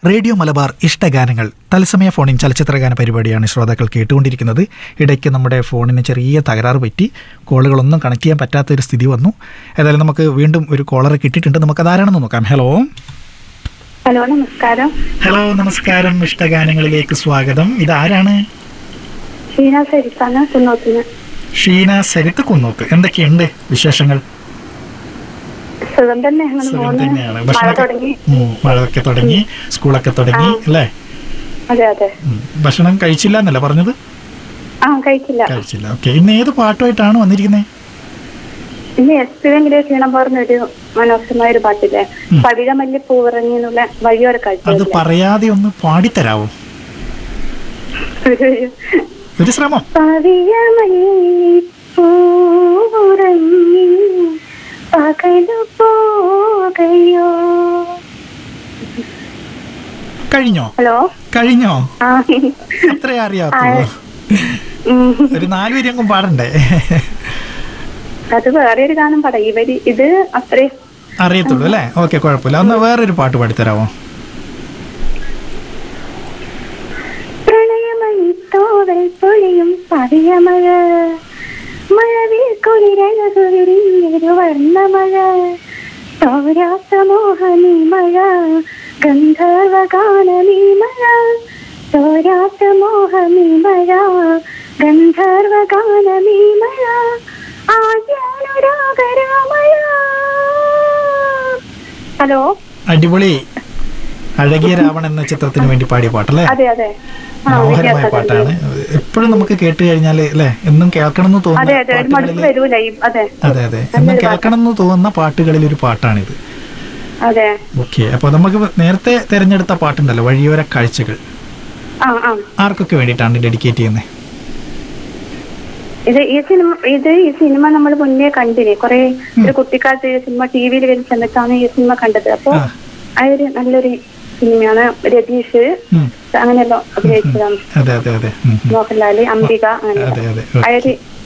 Radio Malabar ഇഷ്ടഗാനങ്ങൾ തത്സമയ ഫോണിൻ ചലച്ചിത്രഗാന പരിപാടിയാണ് ശ്രോതാക്കൾ കേട്ടുകൊണ്ടിരിക്കുന്നത് ഇടയ്ക്ക് നമ്മുടെ ഫോണിന് ചെറിയ തകരാറ് പറ്റി കോളുകളൊന്നും കണക്ട് ചെയ്യാൻ പറ്റാത്ത ഒരു സ്ഥിതി വന്നു ഏതായാലും നമുക്ക് വീണ്ടും ഒരു കോളർ കിട്ടിയിട്ടുണ്ട് നമുക്ക് അതാരാണെന്ന് നോക്കാം ഹലോ ഹലോ നമസ്കാരം ഹലോ നമസ്കാരം ഇഷ്ടഗാനങ്ങളിലേക്ക് സ്വാഗതം ഇതാരാണ് ഷീന സരിത്താണ് കുന്നോത്തിന് ഷീന സരിത്ത് കുന്നോത്ത് എന്തൊക്കെയുണ്ട് വിശേഷങ്ങൾ സുഖം തന്നെ അങ്ങനെ സുഖം പോകുന്നു തന്നെയാണ് മഴ ഭക്ഷണം തുടങ്ങി മഴയൊക്കെ തുടങ്ങി സ്കൂളൊക്കെ തുടങ്ങി അല്ലേ അതെ അതെ ഉം. ഭക്ഷണം കഴിച്ചില്ല എന്നല്ല പറഞ്ഞത് ആ കഴിച്ചില്ല കഴിച്ചില്ല ഓക്കെ ഇന്ന് ഏത് പാട്ടുമായിട്ടാണ് വന്നിരിക്കുന്നത് ഇന്ന് എസ് പി വെങ്കിലെ ക്ഷീണം പറഞ്ഞൊരു മനോഹരമായ ഒരു പാട്ടില്ലേ പവിഴമല്ലി പൂവിറങ്ങി എന്നുള്ള വഴിയോര അത് കാഴ്ച പറയാതെ ഒന്ന് പാടിത്തരാവോ ഒരു ശ്രമം പവിഴമല്ലി പൂവിറങ്ങി പകലു പോകയോ കഴിഞ്ഞോ ഹലോ കഴിഞ്ഞോ ആ അത്രേ അറിയാത്തുള്ളൂ ഉം. ഒരു നാല് വരെയെങ്കിലും പാടണ്ടേ അത് വേറെ ഒരു ഗാനം പാടാം ഇവര് ഇത് അത്രേ അറിയത്തുള്ളൂ അല്ലേ ഓക്കെ കുഴപ്പമില്ല ഒന്ന് വേറൊരു പാട്ട് പാടിത്തരാവോ പ്രണയമണി തോവൽ പൊഴിയും പവിഴമഴ മഴവിൽ കുളിരഴകുവിരിഞ്ഞൊരു വർണ്ണമഴ തോരാത്ത മോഹനീ മഴ ഗന്ധർവഗാനമീ മഴ തോരാത്ത മോഹനീ മഴ ഗന്ധർവഗാനമീ മഴ ആദ്യാനുരാഗരാമഴ ഹലോ അടിപൊളി അഴകിയ രാവൺ എന്ന ചിത്രത്തിന് വേണ്ടി പാടിയ പാട്ടല്ലേ അതെ അതെ ആ മനോഹരമായ വിദ്യാസാഗർ. പാട്ടാണ് എപ്പോഴും നമുക്ക് കേട്ട് കഴിഞ്ഞാൽ അല്ലേ എന്നും കേൾക്കണം എന്ന് അതെ തോന്നുന്ന അതെ ഒരു മടുപ്പ് പാട്ടുകളിൽ വരൂല ഈ അതെ അതെ അതെ എന്നും കേൾക്കണം എന്ന് തോന്നുന്ന പാട്ടുകളിൽ ഒരു പാട്ടാണിത് അതെ ഓക്കെ അപ്പൊ നമുക്ക് നേരത്തെ തെരഞ്ഞെടുത്ത പാട്ടുണ്ടല്ലോ വഴിയോര കാഴ്ചകൾ ആ ആ ആർക്കൊക്കെ വേണ്ടിയിട്ടാണ് ഡെഡിക്കേറ്റ് ചെയ്യുന്നത് ഇത് ഈ സിനിമ ഇത് ഈ സിനിമ നമ്മൾ മുന്നേ കണ്ടിന് കുറെ ഒരു കുട്ടിക്കാലത്ത് ഈ സിനിമ ടി വിയിൽ വരുന്ന സമയത്താണ് ഈ സിനിമ കണ്ടത് അപ്പൊ ആ. ആ ഒരു നല്ലൊരു സിനിമയാണ് രതീഷ് ഉം. അങ്ങനെയല്ലോ അഭിനയിച്ചതാണ് അതെ അതെ അതെ ഉം, ഉം. മോഹൻലാല് അംബിക അങ്ങനെ അതെ അതെ ആ ഒരു